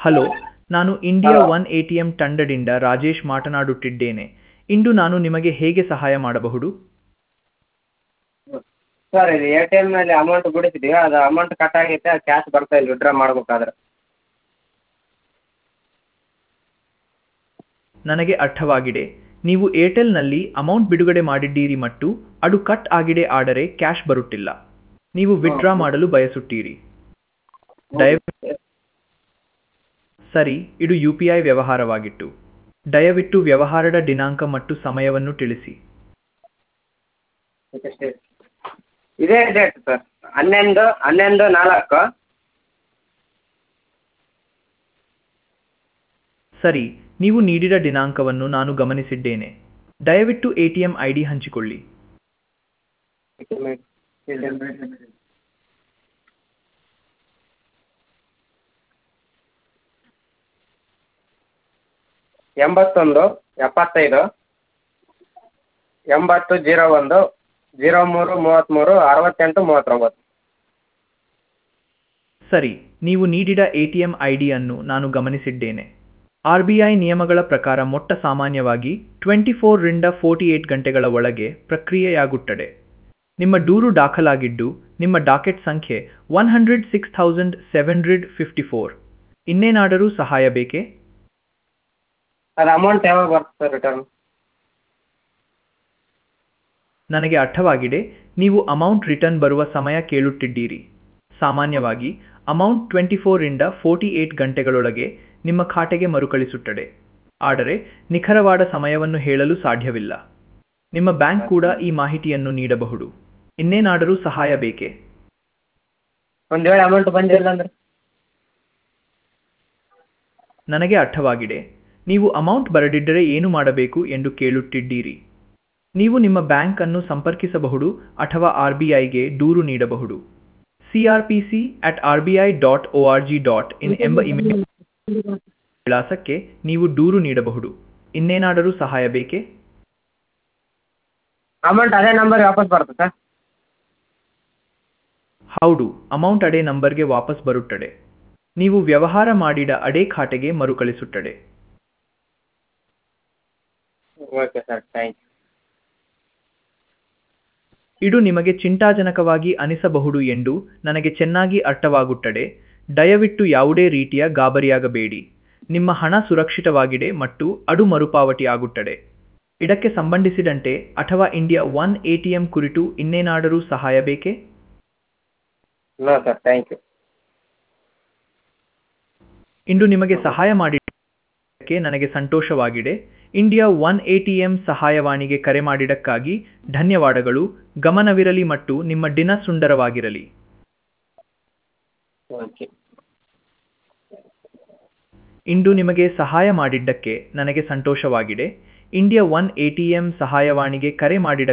hello ನಾನು India one A T M ತಂಡದಿಂದ ರಾಜೇಶ್ ಮಾತನಾಡುತ್ತಿದ್ದೇನೆ ಇಂದು ನಾನು ನಿಮಗೆ ಹೇಗೆ ಸಹಾಯ ಮಾಡಬಹುದು ಸರ್ ಇದು ಎ ಟಿ ಎಮ್ನಲ್ಲಿ ಅಮೌಂಟ್ ಬಿಡಿಸಿದ್ದೀವಿ ಅದು ಅಮೌಂಟ್ ಕಟ್ ಆಗೈತೆ ಅದು ಕ್ಯಾಶ್ ಬರ್ತಾ ಇಲ್ಲ ವಿತ್ಡ್ರಾ ಮಾಡ್ಬೇಕಾದ್ರೆ ನನಗೆ ಅರ್ಥವಾಗಿದೆ ನೀವು ಏರ್ಟೆಲ್ನಲ್ಲಿ ಅಮೌಂಟ್ ಬಿಡುಗಡೆ ಮಾಡಿದ್ದೀರಿ ಮತ್ತು ಅದು ಕಟ್ ಆಗಿದೆ ಆದರೆ ಕ್ಯಾಶ್ ಬರುತ್ತಿಲ್ಲ ನೀವು ವಿತ್ಡ್ರಾ ಮಾಡಲು ಬಯಸುತ್ತೀರಿ ದಯವಿಟ್ಟು ಸರಿ ಇದು ಯು ಪಿ ಐ ವ್ಯವಹಾರವಾಗಿತ್ತು ದಯವಿಟ್ಟು ವ್ಯವಹಾರದ ದಿನಾಂಕ ಮತ್ತು ಸಮಯವನ್ನು ತಿಳಿಸಿ ಇದೇ ಡೇಟ್ ಸರ್ ಹನ್ನೊಂದು ಹನ್ನೊಂದು ನಾಲ್ಕು ಸರಿ ನೀವು ನೀಡಿದ ದಿನಾಂಕವನ್ನು ನಾನು ಗಮನಿಸಿದ್ದೇನೆ ದಯವಿಟ್ಟು A T M I D ಹಂಚಿಕೊಳ್ಳಿ ಎಂಬತ್ತೊಂದು ಎಪ್ಪತ್ತೈದು ಎಂಬತ್ತು ಜೀರೋ ಒಂದು ಜೀರೋ ಮೂರು ಮೂವತ್ತ್ಮೂರು ಅರವತ್ತೆಂಟು ಮೂವತ್ತೊಂಬತ್ತು ಸರಿ ನೀವು ನೀಡಿದ ಎ ಟಿ ಎಂ ಐ ಡಿಯನ್ನು ನಾನು ಗಮನಿಸಿದ್ದೇನೆ ಆರ್ ಬಿ ಐ ನಿಯಮಗಳ ಪ್ರಕಾರ ಮೊಟ್ಟ ಸಾಮಾನ್ಯವಾಗಿ ಟ್ವೆಂಟಿ ಫೋರ್ರಿಂದ ಫೋರ್ಟಿ ಏಟ್ ಗಂಟೆಗಳ ಒಳಗೆ ಪ್ರಕ್ರಿಯೆಯಾಗುತ್ತದೆ ನಿಮ್ಮ ದೂರು ದಾಖಲಾಗಿದ್ದು ನಿಮ್ಮ ಡಾಕೆಟ್ ಸಂಖ್ಯೆ one hundred six thousand seven hundred fifty four ಇನ್ನೇನಾದರೂ ಸಹಾಯ ಬೇಕೇ ಅದು ಅಮೌಂಟ್ ಯಾವಾಗ ಬರುತ್ತೆ ಸರ್ ರಿಟರ್ನ್ ನನಗೆ ಅರ್ಥವಾಗಿದೆ ನೀವು ಅಮೌಂಟ್ ರಿಟರ್ನ್ ಬರುವ ಸಮಯ ಕೇಳುತ್ತಿದ್ದೀರಿ ಸಾಮಾನ್ಯವಾಗಿ ಅಮೌಂಟ್ ಟ್ವೆಂಟಿ ಫೋರಿಂದ ಫೋರ್ಟಿ ಏಟ್ ಗಂಟೆಗಳೊಳಗೆ ನಿಮ್ಮ ಖಾತೆಗೆ ಮರುಕಳಿಸುತ್ತದೆ ಆದರೆ ನಿಖರವಾದ ಸಮಯವನ್ನು ಹೇಳಲು ಸಾಧ್ಯವಿಲ್ಲ ನಿಮ್ಮ ಬ್ಯಾಂಕ್ ಕೂಡ ಈ ಮಾಹಿತಿಯನ್ನು ನೀಡಬಹುದು ಇನ್ನೇನಾದರೂ ಸಹಾಯ ಬೇಕೇ ಒಂದು ವೇಳೆ ಅಮೌಂಟ್ ಬಂದಿಲ್ಲ ಅಂದ್ರೆ ನನಗೆ ಅರ್ಥವಾಗಿದೆ ನೀವು ಅಮೌಂಟ್ ಬರದಿದ್ದರೆ ಏನು ಮಾಡಬೇಕು ಎಂದು ಕೇಳುತ್ತಿದ್ದೀರಿ ನೀವು ನಿಮ್ಮ ಬ್ಯಾಂಕ್ ಅನ್ನು ಸಂಪರ್ಕಿಸಬಹುದು ಅಥವಾ ಆರ್ ಬಿ ಐಗೆ ದೂರು ನೀಡಬಹುದು C R P C at R B I dot O R G dot in ಎಂಬ ಇಮೇಲ್ ವಿಳಾಸಕ್ಕೆ ನೀವು ದೂರು ನೀಡಬಹುದು ಇನ್ನೇನಾದರೂ ಸಹಾಯ ಬೇಕೇ ಅಮೌಂಟ್ ಅದೇ ನಂಬರ್ ವಾಪಸ್ ಬರುತ್ತೆ ಸರ್ ಹೌದು ಅಮೌಂಟ್ ಅದೇ ನಂಬರ್ಗೆ ವಾಪಸ್ ಬರುತ್ತದೆ ನೀವು ವ್ಯವಹಾರ ಮಾಡಿದ ಅದೇ ಖಾತೆಗೆ ಮರುಕಳಿಸುತ್ತದೆ ಓಕೆ ಸರ್ ಥ್ಯಾಂಕ್ ಯು ಇದು ನಿಮಗೆ ಚಿಂತಾಜನಕವಾಗಿ ಅನಿಸಬಹುದು ಎಂದು ನನಗೆ ಚೆನ್ನಾಗಿ ಅರ್ಥವಾಗುತ್ತದೆ ದಯವಿಟ್ಟು ಯಾವುದೇ ರೀತಿಯ ಗಾಬರಿಯಾಗಬೇಡಿ ನಿಮ್ಮ ಹಣ ಸುರಕ್ಷಿತವಾಗಿದೆ ಮತ್ತು ಅದು ಮರುಪಾವತಿ ಆಗುತ್ತದೆ ಇದಕ್ಕೆ ಸಂಬಂಧಿಸಿದಂತೆ ಅಥವಾ India one A T M ಕುರಿತು ಇನ್ನೇನಾದರೂ ಸಹಾಯ ಬೇಕೇ ನೋ ಸರ್ ಥ್ಯಾಂಕ್ ಯು ಇಂದು ನಿಮಗೆ ಸಹಾಯ ಮಾಡಿದ್ದಕ್ಕೆ ನನಗೆ ಸಂತೋಷವಾಗಿದೆ India one A T M ಸಹಾಯವಾಣಿಗೆ ಕರೆ ಮಾಡಿದ್ದಕ್ಕಾಗಿ ಧನ್ಯವಾದಗಳು ಗಮನವಿರಲಿ ಮತ್ತು ನಿಮ್ಮ ದಿನ ಸುಂದರವಾಗಿರಲಿ ಓಕೆ ಇಂದು ನಿಮಗೆ ಸಹಾಯ ಮಾಡಿದ್ದಕ್ಕೆ ನನಗೆ ಸಂತೋಷವಾಗಿದೆ India one A T M ಸಹಾಯವಾಣಿಗೆ ಕರೆ ಮಾಡಿದ